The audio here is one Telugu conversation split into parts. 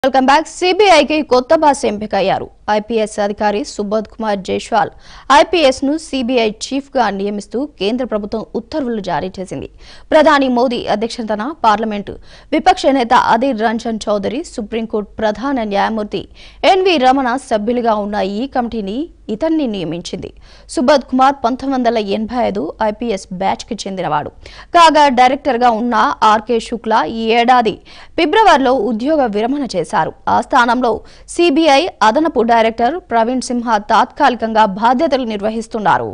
వెల్కమ్ బ్యాక్ సిబిఐకి కొత్త బాస్ ఎంపికయ్యారు ఐపీఎస్ అధికారి సుబోధ్ కుమార్ జైస్వాల్ ఐపీఎస్ ను సిబిఐ చీఫ్ గా నియమిస్తూ కేంద్ర ప్రభుత్వం ఉత్తర్వులు జారీ చేసింది ప్రధాని మోదీ అధ్యక్షతన పార్లమెంటు విపక్ష నేత అధీర్ రంజన్ చౌదరి సుప్రీంకోర్టు ప్రధాన న్యాయమూర్తి ఎన్వి రమణ సభ్యులుగా ఉన్న ఈ కమిటీని ఇతన్ని నియమించింది సుబోధ్ కుమార్ పంతొమ్మిది వందల ఎనభై ఐదు ఐపీఎస్ బ్యాచ్ కి చెందినవాడు కాగా డైరెక్టర్ గా ఉన్న ఆర్కే శుక్లా ఈ ఏడాది ఫిబ్రవరిలో ఉద్యోగ విరమణ చేశారు ఆ స్థానంలో సిబిఐ అదనపు డైరెక్టర్ ప్రవీణ్ సింహ తాత్కాలికంగా బాధ్యతలు నిర్వహిస్తున్నారు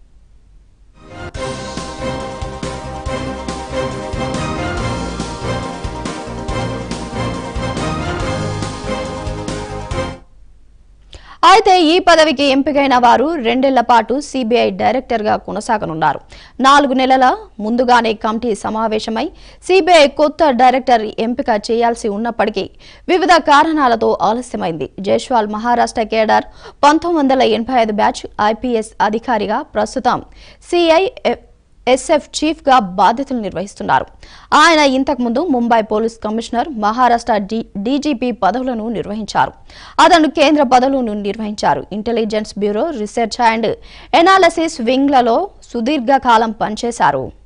అయితే ఈ పదవికి ఎంపికైన వారు రెండేళ్ల పాటు సిబిఐ డైరెక్టర్ గా కొనసాగనున్నారు నాలుగు నెలల ముందుగానే కమిటీ సమావేశమై సిబిఐ కొత్త డైరెక్టర్ ఎంపిక చేయాల్సి ఉన్నప్పటికీ వివిధ కారణాలతో ఆలస్యమైంది జైస్వాల్ మహారాష్ట్ర కేడర్ పంతొమ్మిది వందల ఎనభై ఐదు బ్యాచ్ ఐపీఎస్ అధికారిగా ప్రస్తుతం సిఐ ఎస్ఎఫ్ చీఫ్ గా బాధ్యతలు నిర్వహిస్తున్నారు ఆయన ఇంతకుముందు ముంబై పోలీస్ కమిషనర్ మహారాష్ట్ర డి- డీజీపీ పదవులను నిర్వహించారు అతను కేంద్ర పదవులను నిర్వహించారు intelligence bureau research and analysis వింగ్లలో సుదీర్ఘకాలం పనిచేశారు